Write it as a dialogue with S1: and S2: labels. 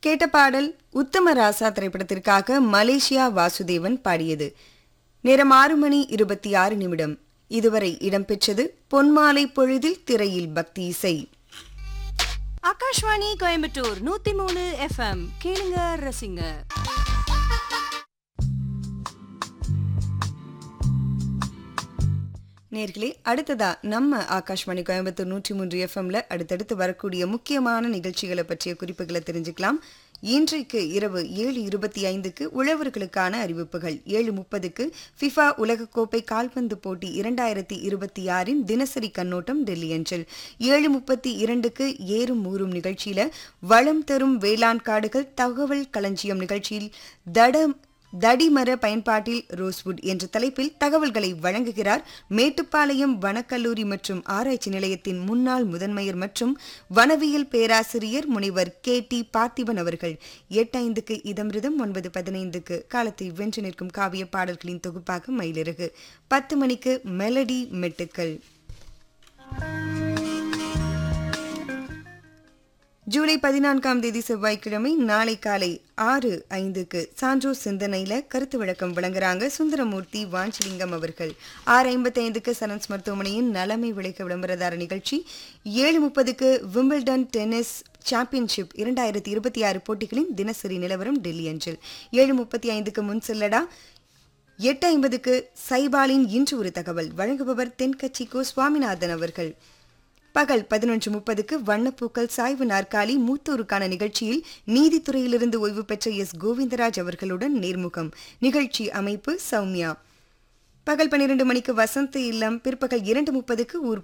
S1: கேட்ட பாடல் உத்தம ராசா திரைப்படத்திற்காக மலேசியா வாசுதேவன் பாடியது நேரம் ஆறு மணி இருபத்தி ஆறு நிமிடம் இதுவரை இடம்பெற்றது பொன்மாலை பொழுதில் திரையில் பக்தி இசை
S2: ஆகாஷ்வாணி கோயம்புத்தூர் நூத்தி மூணு எஃப்எம் கேளுங்க ரசிங்க
S1: நேர்களே அடுத்ததா நம்ம ஆகாஷ்வாணி கோயம்புத்தூர் நூற்றி மூன்று எஃப்எம்ல அடுத்தடுத்து வரக்கூடிய முக்கியமான நிகழ்ச்சிகளை பற்றிய குறிப்புகளை தெரிஞ்சுக்கலாம் இன்றைக்கு இரவு ஏழு இருபத்தி ஐந்துக்கு உழவர்களுக்கான அறிவிப்புகள் ஏழு முப்பதுக்கு ஃபிஃபா உலகக்கோப்பை கால்பந்து போட்டி இரண்டாயிரத்தி இருபத்தி ஆறின் தினசரி கண்ணோட்டம் டெல்லி அஞ்சல் ஏழு முப்பத்தி இரண்டுக்கு ஏறும் ஊறும் நிகழ்ச்சியில வளம் தரும் வேளாண் காடுகள் தகவல் களஞ்சியம் நிகழ்ச்சியில் தட தடிமர பயன்பாட்டில் ரோஸ்வுட் என்ற தலைப்பில் தகவல்களை வழங்குகிறார் மேட்டுப்பாளையம் வனக்கல்லூரி மற்றும் ஆராய்ச்சி நிலையத்தின் முன்னாள் முதன்மையர் மற்றும் வனவியல் பேராசிரியர் முனைவர் கே டி பார்த்திபன் அவர்கள் எட்டு ஐந்துக்கு இதமிருதம் ஒன்பது பதினைந்துக்கு காலத்தை வென்று நிற்கும் காவிய பாடல்களின் தொகுப்பாக மயிலிறகு பத்து மணிக்கு மெலடி மெட்டுக்கள் ஜூலை பதினான்காம் தேதி செவ்வாய்க்கிழமை நாளை காலை ஆறு ஐந்துக்கு சான்றோ சிந்தனையில கருத்து விளக்கம் வழங்குறாங்க சுந்தரமூர்த்தி வாஞ்சிலிங்கம் அவர்கள் ஆறு ஐம்பத்தி ஐந்துக்கு சரன்ஸ் மருத்துவமனையின் நலமை விளைக்க விளம்பரதார நிகழ்ச்சி ஏழு முப்பதுக்கு விம்பிள்டன் டென்னிஸ் சாம்பியன்ஷிப் இரண்டாயிரத்தி இருபத்தி ஆறு போட்டிகளின் தினசரி நிலவரம் டெல்லி அஞ்சல் ஏழு முப்பத்தி ஐந்துக்கு முன் செல்லடா எட்டு ஐம்பதுக்கு சைபாலின் இன்று ஒரு தகவல் வழங்குபவர் தென்கட்சி கோ சுவாமிநாதன் அவர்கள் பகல் பதினொன்று முப்பதுக்கு வண்ணப்பூக்கள் சாய்வு நாற்காலி மூத்தோருக்கான நிகழ்ச்சியில் நீதித்துறையிலிருந்து ஓய்வு பெற்ற எஸ் கோவிந்தராஜ் அவர்களுடன் நேர்முகம் நிகழ்ச்சி அமைப்பு சௌமியா பகல் பன்னிரண்டு மணிக்கு வசந்த இல்லம் பிற்பகல் இரண்டு முப்பதுக்கு ஊர்